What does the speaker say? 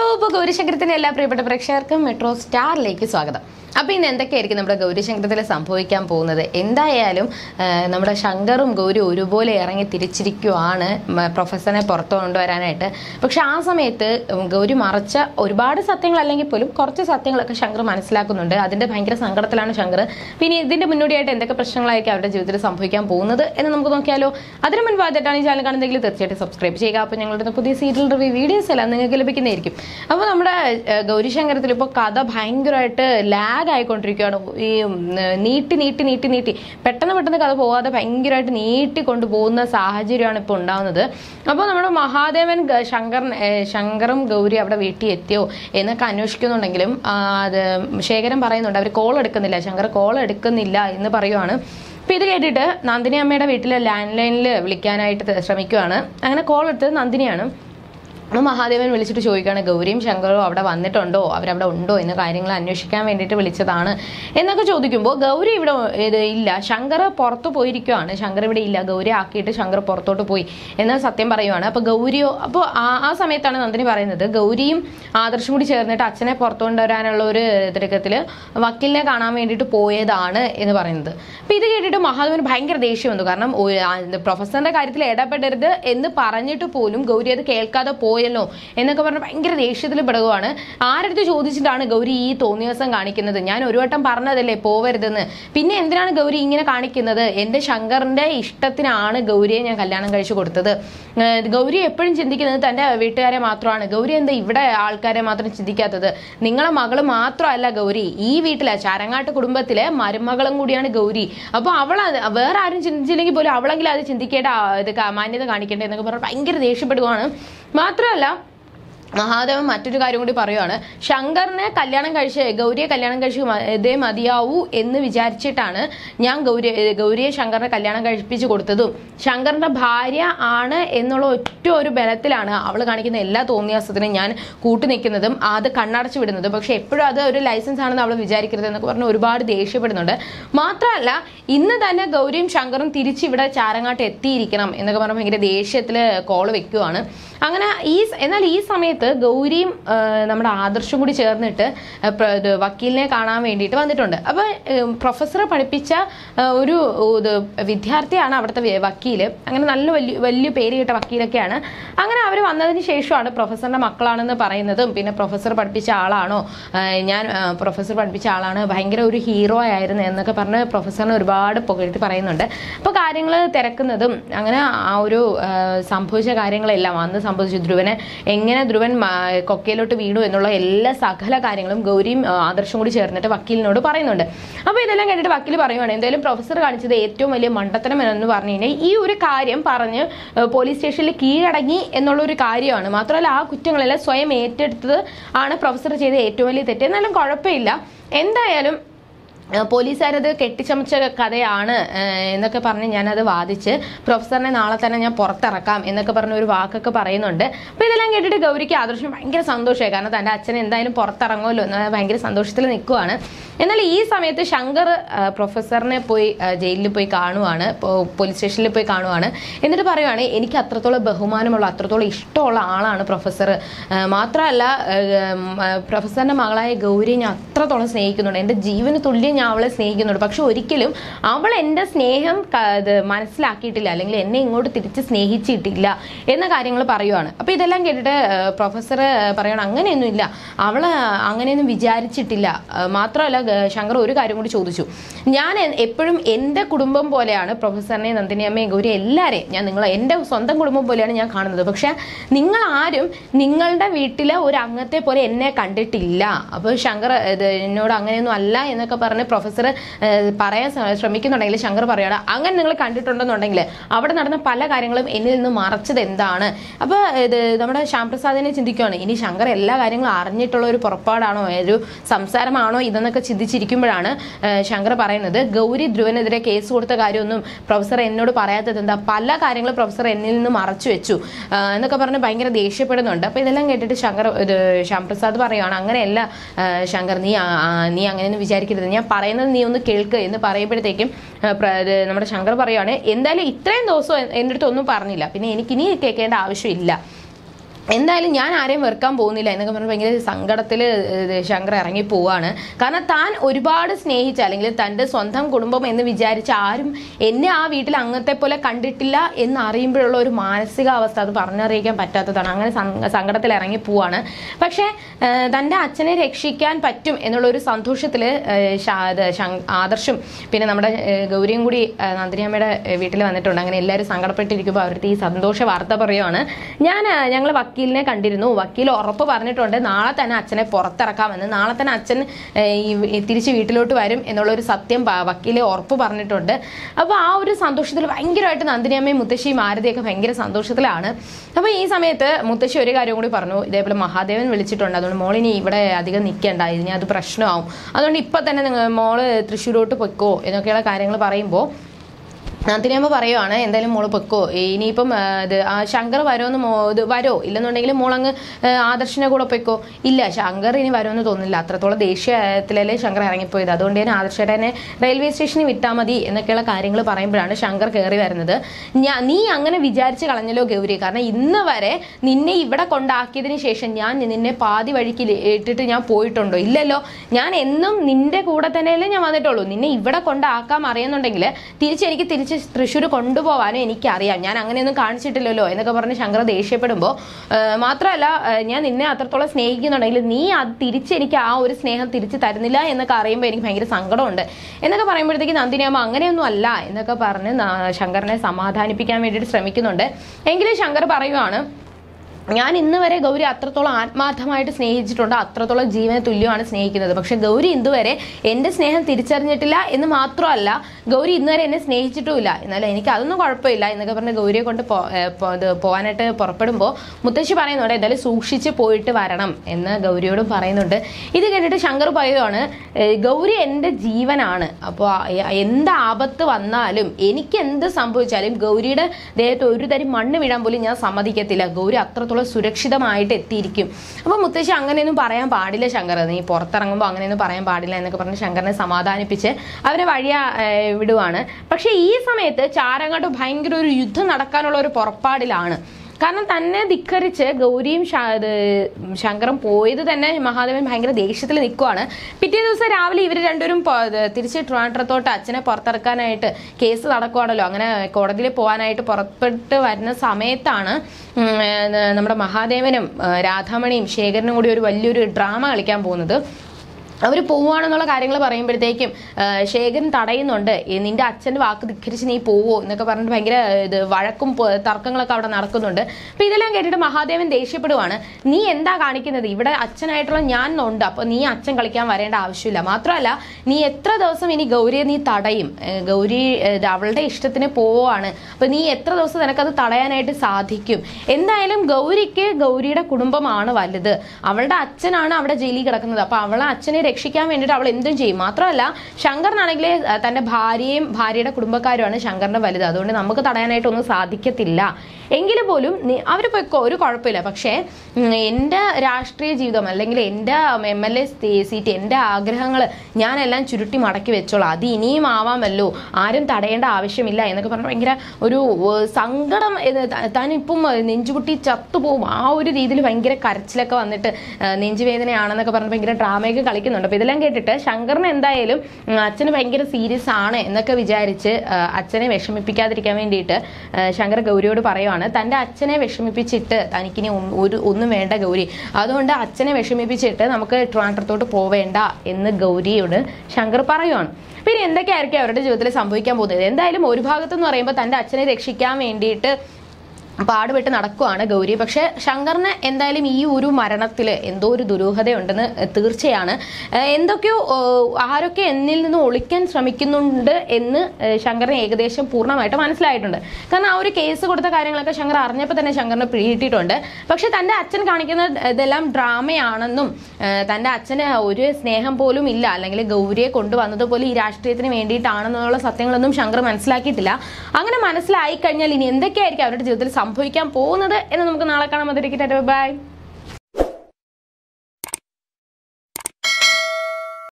അപ്പോൾ ഗൗരിശങ്കരത്തിന്റെ എല്ലാ പ്രിയപ്പെട്ട പ്രേക്ഷകർക്കും മെട്രോ സ്റ്റാറിലേക്ക് സ്വാഗതം അപ്പോൾ ഇന്ന് എന്തൊക്കെയായിരിക്കും നമ്മുടെ ഗൗരിശങ്കരത്തിൽ സംഭവിക്കാൻ പോകുന്നത് എന്തായാലും ആ, നമ്മുടെ ശങ്കറും ഗൗരി ഒരുപോലെ ഇറങ്ങി തിരിച്ചിരിക്കുവാണ് മ- പ്രൊഫസറിനെ പുറത്തു കൊണ്ടുവരാനായിട്ട് പക്ഷെ ആ സമയത്ത് ഉം, ഗൗരി മറച്ച ഒരുപാട് സത്യങ്ങൾ അല്ലെങ്കിൽ പോലും കുറച്ച് സത്യങ്ങളൊക്കെ ശങ്കർ മനസ്സിലാക്കുന്നുണ്ട് അതിന്റെ ഭയങ്കര സങ്കടത്തിലാണ് ശങ്കർ പിന്നെ ഇതിന്റെ മുന്നോടിയായിട്ട് എന്തൊക്കെ പ്രശ്നങ്ങളായിരിക്കും അവരുടെ ജീവിതത്തിൽ സംഭവിക്കാൻ പോകുന്നത് എന്ന് നമുക്ക് നോക്കിയാലോ അതിന് മുൻപ് ആദ്യമായിട്ടാണ് ഈ ചാനൽ കാണുന്നതെങ്കിൽ തീർച്ചയായിട്ടും സബ്സ്ക്രൈബ് ചെയ്യുക അപ്പോൾ ഞങ്ങളുടെ പുതിയ സീരിയൽ റിവ്യൂ വീഡിയോസ് എല്ലാം നിങ്ങൾക്ക് ലഭിക്കുന്നതായിരിക്കും അപ്പോൾ നമ്മുടെ ഏഹ്, ഗൗരിശങ്കരത്തിൽ ഇപ്പോൾ കഥ ഭയങ്കരമായിട്ട് ലാഗ് ആയിക്കൊണ്ടിരിക്കുകയാണ് ഈ ഉം, ഏഹ്, നീട്ടി നീട്ടി നീട്ടി നീട്ടി പെട്ടെന്ന് പെട്ടെന്ന് കഥ പോകാതെ ഭയങ്കരമായിട്ട് നീട്ടി കൊണ്ടുപോകുന്ന സാഹചര്യമാണ് ഇപ്പോൾ ഉണ്ടാകുന്നത് അപ്പോൾ നമ്മുടെ മഹാദേവൻ ഗ- ശങ്കർ ഏഹ്, ശങ്കറും ഗൗരി അവിടെ വീട്ടിൽ എത്തിയോ എന്നൊക്കെ അന്വേഷിക്കുന്നുണ്ടെങ്കിലും ആ, അത് ശേഖരൻ പറയുന്നുണ്ട് അവർ കോൾ എടുക്കുന്നില്ല ശങ്കർ കോൾ എടുക്കുന്നില്ല എന്ന് പറയുവാണ് അപ്പൊ ഇത് കേട്ടിട്ട് നന്ദിനി അമ്മയുടെ വീട്ടിലെ ലാൻഡ് ലൈനിൽ വിളിക്കാനായിട്ട് ത- ശ്രമിക്കുവാണ് അങ്ങനെ കോൾ എടുത്തത് നന്ദിനിയാണ് അപ്പോൾ മഹാദേവൻ വിളിച്ചിട്ട് ചോദിക്കുകയാണ് ഗൗരിയും ശങ്കറും അവിടെ വന്നിട്ടുണ്ടോ അവരവിടെ ഉണ്ടോ എന്ന കാര്യങ്ങൾ അന്വേഷിക്കാൻ വേണ്ടിയിട്ട് വിളിച്ചതാണ് എന്നൊക്കെ ചോദിക്കുമ്പോൾ ഗൗരി ഇവിടെ ഇത് ഇല്ല ശങ്കർ പുറത്ത് പോയിരിക്കുവാണ് ശങ്കർ ഇവിടെ ഇല്ല ഗൗരി ആക്കിയിട്ട് ശങ്കർ പുറത്തോട്ട് പോയി എന്ന് സത്യം പറയുവാണ് അപ്പോൾ ഗൗരിയോ അപ്പോൾ ആ ആ സമയത്താണ് നന്ദിനി പറയുന്നത് ഗൗരിയും ആദർശം കൂടി ചേർന്നിട്ട് അച്ഛനെ പുറത്തു കൊണ്ടുവരാനുള്ള ഒരു തിരക്കത്തിൽ വക്കീലിനെ കാണാൻ വേണ്ടിയിട്ട് പോയതാണ് എന്ന് പറയുന്നത് അപ്പോൾ ഇത് കേട്ടിട്ട് മഹാദേവന് ഭയങ്കര ദേഷ്യം വന്നു കാരണം ഒരു- ആ, ഇത് പ്രൊഫസറിന്റെ കാര്യത്തിൽ ഇടപെടരുത് എന്ന് പറഞ്ഞിട്ട് പോലും ഗൗരി അത് കേൾക്കാതെ പോയല്ലോ എന്നൊക്കെ പറഞ്ഞ് ഭയങ്കര ദേഷ്യത്തിൽ പെടുകയാണ് ആരടുത്ത് ചോദിച്ചിട്ടാണ് ഗൗരി ഈ തോന്നിയവസം കാണിക്കുന്നത് ഞാൻ ഒരു വട്ടം പറഞ്ഞതല്ലേ പോവരുതെന്ന് പിന്നെ എന്തിനാണ് ഗൗരി ഇങ്ങനെ കാണിക്കുന്നത് എന്റെ ശങ്കറിന്റെ ഇഷ്ടത്തിനാണ് ഗൗരിയെ ഞാൻ കല്യാണം കഴിച്ചു കൊടുത്തത് ഏഹ് ഗൗരി എപ്പോഴും ചിന്തിക്കുന്നത് തന്റെ വീട്ടുകാരെ മാത്രമാണ് ഗൗരി എന്താ ഇവിടെ ആൾക്കാരെ മാത്രം ചിന്തിക്കാത്തത് നിങ്ങളെ മകള് മാത്രമല്ല ഗൗരി ഈ വീട്ടിലെ ചാരങ്ങാട്ട് കുടുംബത്തിലെ മരുമകളും കൂടിയാണ് ഗൗരി അപ്പോൾ അവൾ അത് വേറെ ആരും ചിന്തിച്ചില്ലെങ്കിൽ പോലും അവളെങ്കിലും അത് ചിന്തിക്കേണ്ട ആ, ഇത് കാ- മാന്യത കാണിക്കേണ്ടത് എന്നൊക്കെ പറഞ്ഞ് ഭയങ്കര ദേഷ്യപ്പെടുവാണ് മാത്രമല്ല മഹാദേവൻ മറ്റൊരു കാര്യം കൂടി പറയുവാണ് ശങ്കറിനെ കല്യാണം കഴിച്ച് ഗൗരിയെ കല്യാണം കഴിച്ച് മ- ഇതേ മതിയാവൂ എന്ന് വിചാരിച്ചിട്ടാണ് ഞാൻ ഗൗരി ഗൗരിയെ ശങ്കറിനെ കല്യാണം കഴിപ്പിച്ച് കൊടുത്തതും ശങ്കറിന്റെ ഭാര്യ ആണ് എന്നുള്ള ഒറ്റ ഒരു ബലത്തിലാണ് അവൾ കാണിക്കുന്ന എല്ലാ തോന്നിയാസത്തിനും ഞാൻ കൂട്ടു നിൽക്കുന്നതും അത് കണ്ണടച്ചു വിടുന്നതും പക്ഷെ എപ്പോഴും അത് ഒരു ലൈസൻസ് ആണെന്ന് അവൾ വിചാരിക്കരുത് എന്നൊക്കെ പറഞ്ഞ് ഒരുപാട് ദേഷ്യപ്പെടുന്നുണ്ട് മാത്രമല്ല ഇന്ന് തന്നെ ഗൗരിയും ശങ്കറും തിരിച്ചിവിടെ ചാരങ്ങാട്ട് എത്തിയിരിക്കണം എന്നൊക്കെ പറഞ്ഞ് ഭയങ്കര ദേഷ്യത്തിൽ കോള് വെക്കുവാണ് അങ്ങനെ ഈ എന്നാൽ ഈ സമയത്ത് ഗൗരിയും ആ, നമ്മുടെ ആദർശം കൂടി ചേർന്നിട്ട് ആ, പ്ര- ഇത് വക്കീലിനെ കാണാൻ വേണ്ടിയിട്ട് വന്നിട്ടുണ്ട് അപ്പൊ പ്രൊഫസറെ പഠിപ്പിച്ച ആ, ഒരു ഇത് വിദ്യാർത്ഥിയാണ് അവിടുത്തെ വെ- വക്കീല് അങ്ങനെ നല്ല വലിയ വലിയ പേര് കേട്ട വക്കീലൊക്കെയാണ് അങ്ങനെ അവർ വന്നതിന് ശേഷമാണ് പ്രൊഫസറിന്റെ മക്കളാണെന്ന് പറയുന്നതും പിന്നെ പ്രൊഫസർ പഠിപ്പിച്ച ആളാണോ ആ, ഞാൻ ആ, പ്രൊഫസർ പഠിപ്പിച്ച ആളാണ് ഭയങ്കര ഒരു ഹീറോ ആയിരുന്നു എന്നൊക്കെ പറഞ്ഞ് പ്രൊഫസറിനെ ഒരുപാട് പുകഴ്ത്തി പറയുന്നുണ്ട് അപ്പോൾ കാര്യങ്ങൾ തിരക്കുന്നതും അങ്ങനെ ആ ഒരു ആ, സംഭവിച്ച കാര്യങ്ങളെല്ലാം അന്ന് സംഭവിച്ചു ധ്രുവനെ എങ്ങനെ ധ്രുവൻ മ- കൊക്കയിലോട്ട് വീണു എന്നുള്ള എല്ലാ സകല കാര്യങ്ങളും ഗൗരിയും ആ, ആദർശം കൂടി ചേർന്നിട്ട് വക്കീലിനോട് പറയുന്നുണ്ട് അപ്പോൾ ഇതെല്ലാം കേട്ടിട്ട് വക്കീൽ പറയുവാണ് എന്തായാലും പ്രൊഫസർ കാണിച്ചത് ഏറ്റവും വലിയ മണ്ടത്തരം എന്ന് പറഞ്ഞു കഴിഞ്ഞാൽ ഈ ഒരു കാര്യം പറഞ്ഞ് ആ, പോലീസ് സ്റ്റേഷനിൽ കീഴടങ്ങി എന്നുള്ള ഒരു കാര്യമാണ് മാത്രമല്ല ആ കുറ്റങ്ങളെല്ലാം സ്വയം ഏറ്റെടുത്തത് ആണ് പ്രൊഫസർ ചെയ്ത ഏറ്റവും വലിയ തെറ്റ് എന്നാലും കുഴപ്പമില്ല എന്തായാലും ഏഹ് പോലീസുകാരത് കെട്ടിച്ചമച്ച കഥയാണ് ഏഹ് എന്നൊക്കെ പറഞ്ഞ് ഞാനത് വാദിച്ച് പ്രൊഫസറിനെ നാളെ തന്നെ ഞാൻ പുറത്തിറക്കാം എന്നൊക്കെ പറഞ്ഞ ഒരു വാക്കൊക്കെ പറയുന്നുണ്ട് അപ്പോൾ ഇതെല്ലാം കേട്ടിട്ട് ഗൗരിക്ക് ആദർശം ഭയങ്കര സന്തോഷമായി കാരണം തൻ്റെ അച്ഛൻ എന്തായാലും പുറത്തിറങ്ങുമല്ലോ എന്ന് ഭയങ്കര സന്തോഷത്തിൽ നിൽക്കുവാണ് എന്നാൽ ഈ സമയത്ത് ശങ്കർ ഏഹ് പ്രൊഫസറിനെ പോയി ഏഹ് ജയിലിൽ പോയി കാണുവാണ് പോ- പോലീസ് സ്റ്റേഷനിൽ പോയി കാണുവാണ് എന്നിട്ട് പറയുവാണ് എനിക്ക് അത്രത്തോളം ബഹുമാനമുള്ള അത്രത്തോളം ഇഷ്ടമുള്ള ആളാണ് പ്രൊഫസർ ഏഹ് മാത്രമല്ല ഏഹ് ഉം, ഏഹ് പ്രൊഫസറിന്റെ മകളായ ഗൗരി ഞാൻ അത്രത്തോളം സ്നേഹിക്കുന്നുണ്ട് എൻ്റെ ജീവന് തുല്യം ഞാൻ അവളെ സ്നേഹിക്കുന്നുണ്ട് പക്ഷെ ഒരിക്കലും അവൾ എൻ്റെ സ്നേഹം ക- ഇത് മനസ്സിലാക്കിയിട്ടില്ല അല്ലെങ്കിൽ എന്നെ ഇങ്ങോട്ട് തിരിച്ച് സ്നേഹിച്ചിട്ടില്ല എന്ന കാര്യങ്ങൾ പറയുവാണ് അപ്പോൾ ഇതെല്ലാം കേട്ടിട്ട് പ്രൊഫസർ പറയണം അങ്ങനെയൊന്നുമില്ല അവൾ അങ്ങനെയൊന്നും വിചാരിച്ചിട്ടില്ല ഏഹ് മാത്രമല്ല ഗ- ശങ്കർ ഒരു കാര്യം കൂടി ചോദിച്ചു ഞാൻ എ- എപ്പോഴും എൻ്റെ കുടുംബം പോലെയാണ് പ്രൊഫസറിനെ നന്ദിനി അമ്മയും ഗൗരി എല്ലാവരെയും ഞാൻ നിങ്ങൾ എൻ്റെ സ്വന്തം കുടുംബം പോലെയാണ് ഞാൻ കാണുന്നത് പക്ഷെ നിങ്ങൾ ആരും നിങ്ങളുടെ വീട്ടിലെ ഒരു അംഗത്തെ പോലെ എന്നെ കണ്ടിട്ടില്ല അപ്പോൾ ശങ്കർ ഇത് എന്നോട് അങ്ങനെയൊന്നും അല്ല എന്നൊക്കെ പറഞ്ഞ് പ്രൊഫസർ പറയാൻ ശ്ര- ശ്രമിക്കുന്നുണ്ടെങ്കിൽ ശങ്കർ പറയാണ് അങ്ങനെ നിങ്ങൾ കണ്ടിട്ടുണ്ടെന്നുണ്ടെങ്കിൽ അവിടെ നടന്ന പല കാര്യങ്ങളും എന്നിൽ നിന്ന് മറച്ചത് എന്താണ് അപ്പോൾ ഇത് നമ്മുടെ ശ്യാംപ്രസാദിനെ ചിന്തിക്കുകയാണ് ഇനി ശങ്കർ എല്ലാ കാര്യങ്ങളും അറിഞ്ഞിട്ടുള്ള ഒരു പുറപ്പാടാണോ ഒരു സംസാരമാണോ ഇതെന്നൊക്കെ ചിന്തിച്ചിരിക്കുമ്പോഴാണ് ഏഹ് ശങ്കർ പറയുന്നത് ഗൗരി ധ്രുവനെതിരെ കേസ് കൊടുത്ത കാര്യമൊന്നും പ്രൊഫസർ എന്നോട് പറയാത്തത് എന്താ പല കാര്യങ്ങളും പ്രൊഫസർ എന്നിൽ നിന്ന് മറച്ചു വെച്ചു ആഹ് എന്നൊക്കെ പറഞ്ഞ് ഭയങ്കര ദേഷ്യപ്പെടുന്നുണ്ട് അപ്പോൾ ഇതെല്ലാം കേട്ടിട്ട് ശങ്കർ ഇത് ശ്യാംപ്രസാദ് പറയുകയാണ് അങ്ങനെയല്ല ആഹ് ശങ്കർ നീ ആ- ആ- നീ അങ്ങനെയൊന്നും വിചാരിക്കരുത് ഞാൻ പറയുന്നത് നീ ഒന്ന് കേൾക്ക് എന്ന് പറയുമ്പോഴത്തേക്കും ആഹ് പ്ര- ഇത് നമ്മുടെ ശങ്കർ പറയുകയാണ് എന്തായാലും ഇത്രയും ദിവസം എ- എൻ്റെ അടുത്ത് ഒന്നും പറഞ്ഞില്ല പിന്നെ എനിക്ക് ഇനി കേൾക്കേണ്ട ആവശ്യമില്ല എന്തായാലും ഞാൻ ആരെയും വെറുക്കാൻ പോകുന്നില്ല എന്നൊക്കെ പറഞ്ഞ് ഭയങ്കര സങ്കടത്തിൽ ശങ്കർ ഇറങ്ങി പോവാണ് കാരണം താൻ ഒരുപാട് സ്നേഹിച്ച അല്ലെങ്കിൽ തൻ്റെ സ്വന്തം കുടുംബം എന്ന് വിചാരിച്ച ആരും എന്നെ ആ വീട്ടിൽ അങ്ങനത്തെ പോലെ കണ്ടിട്ടില്ല എന്ന് അറിയുമ്പോഴുള്ള ഒരു മാനസികാവസ്ഥ അത് പറഞ്ഞറിയിക്കാൻ പറ്റാത്തതാണ് അങ്ങനെ സങ്ക- സങ്കടത്തിൽ ഇറങ്ങി പോവാണ് പക്ഷേ ഏഹ്, തൻ്റെ അച്ഛനെ രക്ഷിക്കാൻ പറ്റും എന്നുള്ള ഒരു സന്തോഷത്തിൽ ആദർശും പിന്നെ നമ്മുടെ ഏഹ്, ഗൗരിയും കൂടി ഏഹ്, നന്ദിനിയമ്മയുടെ ഏഹ്, വീട്ടിൽ വന്നിട്ടുണ്ട് അങ്ങനെ എല്ലാവരും സങ്കടപ്പെട്ടിരിക്കുമ്പോൾ അവരുടെ ഈ സന്തോഷ വാർത്ത പറയുവാണ് ഞാൻ ഞങ്ങൾ വക്കീലിനെ കണ്ടിരുന്നു വക്കീൽ ഉറപ്പ് പറഞ്ഞിട്ടുണ്ട് നാളെ തന്നെ അച്ഛനെ പുറത്തിറക്കാമെന്ന് നാളെ തന്നെ അച്ഛൻ ഏഹ്, ഈ ഈ തിരിച്ച് വീട്ടിലോട്ട് വരും എന്നുള്ള ഒരു സത്യം പ- വക്കീല് ഉറപ്പ് പറഞ്ഞിട്ടുണ്ട് അപ്പോൾ ആ ഒരു സന്തോഷത്തിൽ ഭയങ്കരമായിട്ട് നന്ദിനിയമ്മയും മുത്തശ്ശിയും മാരുതിയൊക്കെ ഭയങ്കര സന്തോഷത്തിലാണ് അപ്പോൾ ഈ സമയത്ത് മുത്തശ്ശി ഒരു കാര്യം കൂടി പറഞ്ഞു ഇതേപോലെ മഹാദേവൻ വിളിച്ചിട്ടുണ്ട് അതുകൊണ്ട് മോളിനി ഇവിടെ അധികം നിൽക്കേണ്ട ഇനി അത് പ്രശ്നമാവും അതുകൊണ്ട് ഇപ്പം തന്നെ നിങ്ങൾ മോള് തൃശ്ശൂരോട്ട് പൊയ്ക്കോ എന്നൊക്കെയുള്ള കാര്യങ്ങൾ പറയുമ്പോൾ നന്ദിനിയമ്മ പറയുവാണ് എന്തായാലും മോള് പൊക്കോ ഇനിയിപ്പം ആ, ഇത് ആ ശങ്കർ വരുമെന്ന് മോ ഇത് വരോ ഇല്ലെന്നുണ്ടെങ്കിൽ മോളങ്ങ് ആ, ആദർശിനെ കൂടെ പൊയ്ക്കോ ഇല്ല ശങ്കർ ഇനി വരുമെന്ന് തോന്നുന്നില്ല അത്രത്തോളം ദേഷ്യത്തിലല്ലേ ശങ്കർ ഇറങ്ങിപ്പോയത് അതുകൊണ്ട് തന്നെ ആദർശേട്ടനെ റെയിൽവേ സ്റ്റേഷനിൽ വിട്ടാൽ മതി എന്നൊക്കെയുള്ള കാര്യങ്ങൾ പറയുമ്പോഴാണ് ശങ്കർ കയറി വരുന്നത് ഞാൻ നീ അങ്ങനെ വിചാരിച്ച് കളഞ്ഞല്ലോ ഗൗരി കാരണം ഇന്ന് വരെ നിന്നെ ഇവിടെ കൊണ്ടാക്കിയതിന് ശേഷം ഞാൻ നിന്നെ പാതി വഴിക്ക് ലെ- ഇട്ടിട്ട് ഞാൻ പോയിട്ടുണ്ടോ ഇല്ലല്ലോ ഞാൻ എന്നും നിന്റെ കൂടെ തന്നെയല്ലേ ഞാൻ വന്നിട്ടുള്ളൂ നിന്നെ ഇവിടെ കൊണ്ടാക്കാൻ അറിയുന്നുണ്ടെങ്കിൽ തിരിച്ച് എനിക്ക് തിരിച്ച് തൃശ്ശൂർ കൊണ്ടുപോകാനും എനിക്കറിയാം ഞാൻ അങ്ങനെയൊന്നും കാണിച്ചിട്ടില്ലല്ലോ എന്നൊക്കെ പറഞ്ഞ് ശങ്കർ ദേഷ്യപ്പെടുമ്പോൾ മാത്രമല്ല ആ, ഞാൻ നിന്നെ അത്രത്തോളം സ്നേഹിക്കുന്നുണ്ടെങ്കിൽ നീ അത് തിരിച്ച് എനിക്ക് ആ ഒരു സ്നേഹം തിരിച്ച് തരുന്നില്ല എന്നൊക്കെ അറിയുമ്പോൾ എനിക്ക് ഭയങ്കര സങ്കടമുണ്ട് എന്നൊക്കെ പറയുമ്പോഴത്തേക്ക് നന്ദിനിയമ്മ അങ്ങനെയൊന്നും അല്ല എന്നൊക്കെ പറഞ്ഞ് നാ- ശങ്കറിനെ സമാധാനിപ്പിക്കാൻ വേണ്ടിയിട്ട് ശ്രമിക്കുന്നുണ്ട് എങ്കിലും ശങ്കർ പറയുവാണ് ഞാൻ ഇന്ന് വരെ ഗൗരി അത്രത്തോളം ആത്മാർത്ഥമായിട്ട് സ്നേഹിച്ചിട്ടുണ്ട് അത്രത്തോളം ജീവന് തുല്യമാണ് സ്നേഹിക്കുന്നത് പക്ഷെ ഗൗരി ഇതുവരെ എൻ്റെ സ്നേഹം തിരിച്ചറിഞ്ഞിട്ടില്ല എന്ന് മാത്രമല്ല ഗൗരി ഇന്ന് വരെ എന്നെ സ്നേഹിച്ചിട്ടുമില്ല എന്നാലും എനിക്ക് അതൊന്നും കുഴപ്പമില്ല എന്നൊക്കെ പറഞ്ഞ് ഗൗരിയെ കൊണ്ട് പോ- ഏ, പോ- ഇത് പോകാനായിട്ട് പുറപ്പെടുമ്പോൾ മുത്തശ്ശി പറയുന്നുണ്ട് എന്തായാലും സൂക്ഷിച്ച് പോയിട്ട് വരണം എന്ന് ഗൗരിയോടും പറയുന്നുണ്ട് ഇത് കേട്ടിട്ട് ശങ്കർ പറയുവാണ് "ഏ, ഗൗരി എൻ്റെ ജീവനാണ് അപ്പോൾ എന്ത് ആപത്ത് വന്നാലും എനിക്ക് എന്ത് സംഭവിച്ചാലും ഗൗരിയുടെ ദേഹത്ത് ഒരു തരി മണ്ണ് വീഴാൻ പോലും ഞാൻ സമ്മതിക്കത്തില്ല ഗൗരി അത്രത്തോളം സുരക്ഷിതമായിട്ട് എത്തിയിരിക്കും അപ്പോൾ മുത്തശ്ശി അങ്ങനെയൊന്നും പറയാൻ പാടില്ല ശങ്കർ നീ പുറത്തിറങ്ങുമ്പോൾ അങ്ങനെയൊന്നും പറയാൻ പാടില്ല എന്നൊക്കെ പറഞ്ഞ് ശങ്കറിനെ സമാധാനിപ്പിച്ച് അവരെ വഴിയ ഏഹ്, വിടുവാണ് പക്ഷേ ഈ സമയത്ത് ചാരങ്ങാട്ട് ഭയങ്കര ഒരു യുദ്ധം നടക്കാനുള്ള ഒരു പുറപ്പാടിലാണ് കാരണം തന്നെ ധിക്കരിച്ച് ഗൗരിയും ശ- ഇത് ശങ്കറും പോയത് തന്നെ മഹാദേവൻ ഭയങ്കര ദേഷ്യത്തിൽ നിൽക്കുവാണ് പിറ്റേ ദിവസം രാവിലെ ഇവർ രണ്ടുപേരും പോ- ഇത് തിരിച്ച് ട്രിവാൻഡ്രത്തോട്ട് അച്ഛനെ പുറത്തിറക്കാനായിട്ട് കേസ് നടക്കുവാണല്ലോ അങ്ങനെ കോടതിയിൽ പോകാനായിട്ട് പുറപ്പെട്ട് വരുന്ന സമയത്താണ് ഉം, ഏർ, നമ്മുടെ മഹാദേവനും ഏർ, രാധാമണിയും ശേഖരനും കൂടി ഒരു വലിയൊരു ഡ്രാമ കളിക്കാൻ പോകുന്നത് അവർ പോവുകയാണെന്നുള്ള കാര്യങ്ങൾ പറയുമ്പോഴത്തേക്കും ആ, ശേഖരൻ തടയുന്നുണ്ട് "ഏ, നിന്റെ അച്ഛൻ്റെ വാക്ക് ധിക്കരിച്ച് നീ പോവോ എന്നൊക്കെ പറഞ്ഞിട്ട് ഭയങ്കര ഇത് വഴക്കും പ- തർക്കങ്ങളൊക്കെ അവിടെ നടക്കുന്നുണ്ട് അപ്പൊ ഇതെല്ലാം കേട്ടിട്ട് മഹാദേവൻ ദേഷ്യപ്പെടുവാണ് നീ എന്താ കാണിക്കുന്നത് ഇവിടെ അച്ഛനായിട്ടുള്ള ഞാൻ ഉണ്ട് അപ്പൊ നീ അച്ഛൻ കളിക്കാൻ വരേണ്ട ആവശ്യമില്ല മാത്രമല്ല നീ എത്ര ദിവസം ഇനി ഗൗരിയെ നീ തടയും ഏ, ഗൗരി ഏ, ഇത് അവളുടെ ഇഷ്ടത്തിന് പോവാണ് അപ്പൊ നീ എത്ര ദിവസം നിനക്കത് തടയാനായിട്ട് സാധിക്കും എന്തായാലും ഗൗരിക്ക് ഗൗരിയുടെ കുടുംബമാണ് വലുത് അവളുടെ അച്ഛനാണ് അവിടെ ജയിലിൽ കിടക്കുന്നത് അപ്പൊ അവളെ അച്ഛനെ രക്ഷിക്കാൻ വേണ്ടിയിട്ട് അവൾ എന്തും ചെയ്യും മാത്രമല്ല ശങ്കറിനാണെങ്കിൽ ആ, തന്റെ ഭാര്യയും ഭാര്യയുടെ കുടുംബക്കാരുമാണ് ശങ്കറിന്റെ വലുത് അതുകൊണ്ട് നമുക്ക് തടയാനായിട്ടൊന്നും സാധിക്കത്തില്ല എങ്കിൽ പോലും അവർ പോയിക്കോ ഒരു കുഴപ്പമില്ല പക്ഷേ ഉം, എൻ്റെ രാഷ്ട്രീയ ജീവിതം അല്ലെങ്കിൽ എൻ്റെ എം എൽ എ സീറ്റ് എൻ്റെ ആഗ്രഹങ്ങൾ ഞാനെല്ലാം ചുരുട്ടി മടക്കി വെച്ചോളാം അത് ഇനിയും ആവാമല്ലോ ആരും തടയേണ്ട ആവശ്യമില്ല എന്നൊക്കെ പറഞ്ഞ് ഭയങ്കര ഒരു ഏർ, സങ്കടം ഇത് ത- താനിപ്പം നെഞ്ചുപൊട്ടി ചത്തുപോകും ആ ഒരു രീതിയിൽ ഭയങ്കര കരച്ചിലൊക്കെ വന്നിട്ട് ഏർ, നെഞ്ചുവേദനയാണെന്നൊക്കെ പറഞ്ഞ് ഭയങ്കര ഡ്രാമയൊക്കെ കളിക്കുന്നുണ്ട് അപ്പോൾ ഇതെല്ലാം കേട്ടിട്ട് ശങ്കറിന് എന്തായാലും ഉം, അച്ഛന് ഭയങ്കര സീരിയസ് ആണ് എന്നൊക്കെ വിചാരിച്ച് ഏർ, അച്ഛനെ വിഷമിപ്പിക്കാതിരിക്കാൻ വേണ്ടിയിട്ട് ഏർ, ശങ്കർ ഗൗരിയോട് പറയുവാണ് തൻ്റെ അച്ഛനെ വിഷമിപ്പിച്ചിട്ട് തനിക്കിനി ഒ- ഒരു ഒന്നും വേണ്ട ഗൗരി അതുകൊണ്ട് അച്ഛനെ വിഷമിപ്പിച്ചിട്ട് നമുക്ക് ട്രിവാൻഡ്രത്തോട്ട് പോവേണ്ട എന്ന് ഗൗരിയോട് ശങ്കർ പറയുവാണ് പിന്നെ എന്തൊക്കെയായിരിക്കും അവരുടെ ജീവിതത്തിൽ സംഭവിക്കാൻ പോകുന്നത് എന്തായാലും ഒരു ഭാഗത്തെന്ന് പറയുമ്പോൾ തൻ്റെ അച്ഛനെ രക്ഷിക്കാൻ വേണ്ടിയിട്ട് പാടുപെട്ട് നടക്കുവാണ് ഗൗരി പക്ഷെ ശങ്കറിന് എന്തായാലും ഈ ഒരു മരണത്തിൽ എന്തോ ഒരു ദുരൂഹതയുണ്ടെന്ന് തീർച്ചയാണ് ഏഹ് എന്തൊക്കെയോ ഏഹ് ആരൊക്കെ എന്നിൽ നിന്ന് ഒളിക്കാൻ ശ്രമിക്കുന്നുണ്ട് എന്ന് ഏഹ് ശങ്കറിന് ഏകദേശം പൂർണ്ണമായിട്ട് മനസ്സിലായിട്ടുണ്ട് കാരണം ആ ഒരു കേസ് കൊടുത്ത കാര്യങ്ങളൊക്കെ ശങ്കർ അറിഞ്ഞപ്പോൾ തന്നെ ശങ്കറിന് പിടിയിട്ടിട്ടുണ്ട് പക്ഷെ തൻ്റെ അച്ഛൻ കാണിക്കുന്ന ഇതെല്ലാം ഡ്രാമയാണെന്നും ഏഹ് തൻ്റെ അച്ഛന് ഒരു സ്നേഹം പോലും ഇല്ല അല്ലെങ്കിൽ ഗൗരിയെ കൊണ്ടുവന്നത് പോലും ഈ രാഷ്ട്രീയത്തിന് വേണ്ടിയിട്ടാണെന്നുള്ള സത്യങ്ങളൊന്നും ശങ്കർ മനസ്സിലാക്കിയിട്ടില്ല അങ്ങനെ മനസ്സിലായി കഴിഞ്ഞാൽ ഇനി എന്തൊക്കെയായിരിക്കും അവരുടെ ജീവിതത്തിൽ സംഭവിക്കാൻ പോകുന്നത് എന്ന് നമുക്ക് നാളെ കാണാൻ മതിരിക്കട്ടെ ബൈ